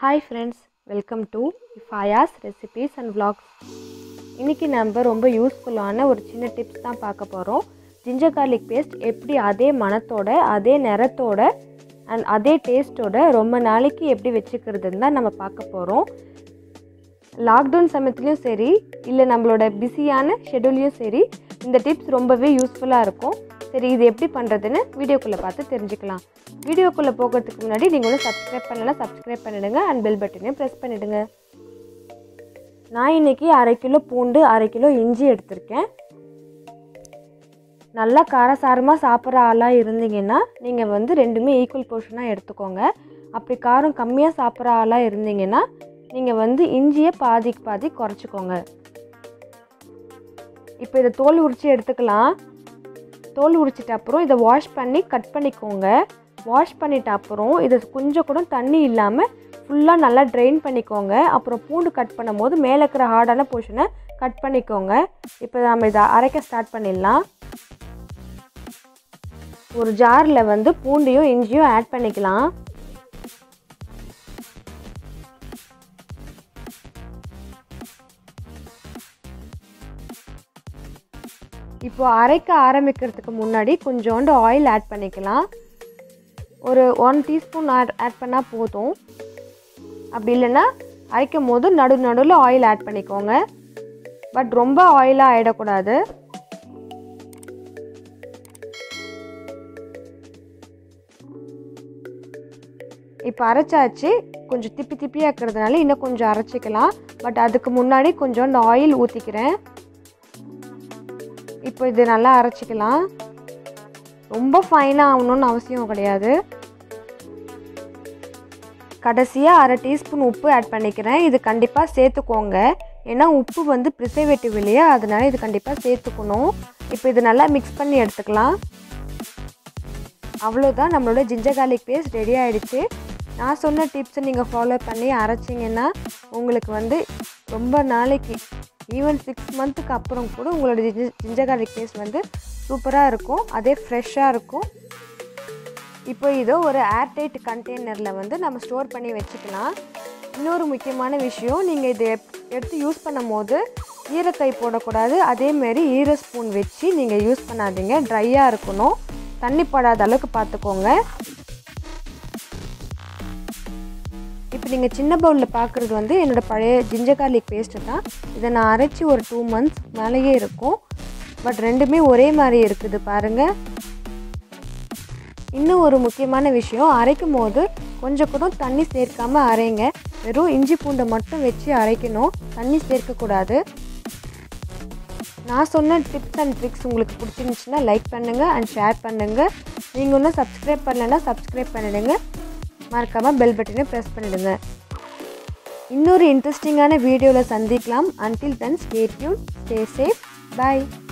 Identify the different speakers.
Speaker 1: hi friends welcome to Fayaz recipes and vlogs இன்றைக்கி நம்ம ரொம்ப யூஸ்ஃபுல்லான ஒரு சின்ன டிப்ஸ் தான் பார்க்க போகிறோம் ஜிஞ்சர் garlic பேஸ்ட் எப்படி அதே மணத்தோட அதே நிறத்தோட அண்ட் அதே டேஸ்ட்டோட ரொம்ப நாளைக்கு எப்படி வச்சுக்கிறதுன்னு தான் நம்ம பார்க்க போகிறோம் லாக்டவுன் சமயத்துலேயும் சரி இல்லை நம்மளோட பிஸியான ஷெடியூல்லையும் சரி இந்த டிப்ஸ் ரொம்பவே யூஸ்ஃபுல்லாக இருக்கும் சரி இது எப்படி பண்ணுறதுன்னு வீடியோக்குள்ளே பார்த்து தெரிஞ்சுக்கலாம் வீடியோக்குள்ளே போகிறதுக்கு முன்னாடி நீங்கள் ஒன்றும் சப்ஸ்கிரைப் பண்ணலைன்னா சப்ஸ்கிரைப் பண்ணிவிடுங்க அண்ட் பெல் பட்டனையும் ப்ரெஸ் பண்ணிவிடுங்க நான் இன்றைக்கி அரை கிலோ பூண்டு அரை கிலோ இஞ்சி எடுத்திருக்கேன் நல்லா காரசாரமாக சாப்பிட்ற ஆளாக இருந்தீங்கன்னா நீங்கள் வந்து ரெண்டுமே ஈக்குவல் போர்ஷனாக எடுத்துக்கோங்க அப்படி காரம் கம்மியாக சாப்பிட்ற ஆளாக இருந்தீங்கன்னா நீங்கள் வந்து இஞ்சியை பாதிக்கு பாதி குறைச்சிக்கோங்க இப்போ இதை தோல் உரித்து எடுத்துக்கலாம் தோல் உரிச்சிட்ட அப்புறம் இதை வாஷ் பண்ணி கட் பண்ணிக்கோங்க வாஷ் பண்ணிட்ட அப்புறம் இதை கொஞ்சம் கூட தண்ணி இல்லாமல் ஃபுல்லாக நல்லா ட்ரெயின் பண்ணிக்கோங்க அப்புறம் பூண்டு கட் பண்ணும்போது மேலே இருக்கிற ஹார்டான போர்ஷனை கட் பண்ணிக்கோங்க இப்போ நம்ம இதை அரைக்க ஸ்டார்ட் பண்ணிடலாம் ஒரு ஜாரில் வந்து பூண்டையும் இஞ்சியும் ஆட் பண்ணிக்கலாம் இப்போ அரைக்க ஆரம்பிக்கிறதுக்கு முன்னாடி கொஞ்சோண்டு ஆயில் ஆட் பண்ணிக்கலாம் ஒரு ஒன் டீஸ்பூன் ஆட் ஆட் பண்ணால் போதும் அப்படி இல்லைன்னா அரைக்கும் போது நடு நடுவில் ஆயில் ஆட் பண்ணிக்கோங்க பட் ரொம்ப ஆயிலாக ஆகிடக்கூடாது இப்போ அரைச்சாச்சு கொஞ்சம் திப்பி திப்பியாக இருக்கிறதுனால இன்னும் கொஞ்சம் அரைச்சிக்கலாம் பட் அதுக்கு முன்னாடி கொஞ்சோண்டு ஆயில் ஊற்றிக்கிறேன் இப்போ இது நல்லா அரைச்சிக்கலாம் ரொம்ப ஃபைனாக ஆகணும்னு அவசியம் கிடையாது கடைசியாக அரை டீஸ்பூன் உப்பு ஆட் பண்ணிக்கிறேன் இது கண்டிப்பாக சேர்த்துக்கோங்க ஏன்னா உப்பு வந்து ப்ரிசர்வேட்டிவ் இல்லையா அதனால இது கண்டிப்பாக சேர்த்துக்கணும் இப்போ இது நல்லா மிக்ஸ் பண்ணி எடுத்துக்கலாம் அவ்வளோதான் நம்மளோட ஜிஞ்சர் கார்லிக் பேஸ்ட் ரெடி ஆகிடுச்சு நான் சொன்ன டிப்ஸை நீங்கள் ஃபாலோ பண்ணி அரைச்சிங்கன்னா உங்களுக்கு வந்து ரொம்ப நாளைக்கு ஈவன் சிக்ஸ் மந்த்துக்கு அப்புறம் கூட உங்களோட ஜிஞ்ச ஜிஞ்சர் கார்லிக் பேஸ்ட் வந்து சூப்பராக இருக்கும் அதே ஃப்ரெஷ்ஷாக இருக்கும் இப்போ இதோ ஒரு ஏர்டைட் கண்டெய்னரில் வந்து நம்ம ஸ்டோர் பண்ணி வச்சுக்கலாம் இன்னொரு முக்கியமான விஷயம் நீங்கள் இதை எடுத்து யூஸ் பண்ணும் போது ஈரக்கை போடக்கூடாது அதேமாரி ஈர ஸ்பூன் வச்சு நீங்கள் யூஸ் பண்ணாதீங்க ட்ரையாக இருக்கணும் தண்ணி படாத அளவுக்கு பார்த்துக்கோங்க இப்போ நீங்கள் சின்ன பவுலில் பார்க்குறது வந்து என்னோடய பழைய ஜிஞ்சர் கார்லிக் பேஸ்ட்டு தான் இதை நான் அரைச்சி ஒரு டூ மந்த்ஸ் மேலேயே இருக்கும் பட் ரெண்டுமே ஒரே மாதிரி இருக்குது பாருங்கள் இன்னும் ஒரு முக்கியமான விஷயம் அரைக்கும் போது கொஞ்சம் கூட தண்ணி சேர்க்காமல் அரைங்க வெறும் இஞ்சி பூண்டை மட்டும் வச்சு அரைக்கணும் தண்ணி சேர்க்கக்கூடாது நான் சொன்ன டிப்ஸ் அண்ட் ட்ரிக்ஸ் உங்களுக்கு பிடிச்சிருந்துச்சுன்னா லைக் பண்ணுங்கள் அண்ட் ஷேர் பண்ணுங்கள் நீங்கள் இன்னும் சப்ஸ்கிரைப் பண்ணலைன்னா சப்ஸ்கிரைப் பண்ணிவிடுங்க மறக்காமல் பெல் பட்டனை ப்ரெஸ் பண்ணிவிடுங்க இன்னொரு இன்ட்ரெஸ்டிங்கான வீடியோவில் சந்திக்கலாம் until then stay tuned stay safe பாய்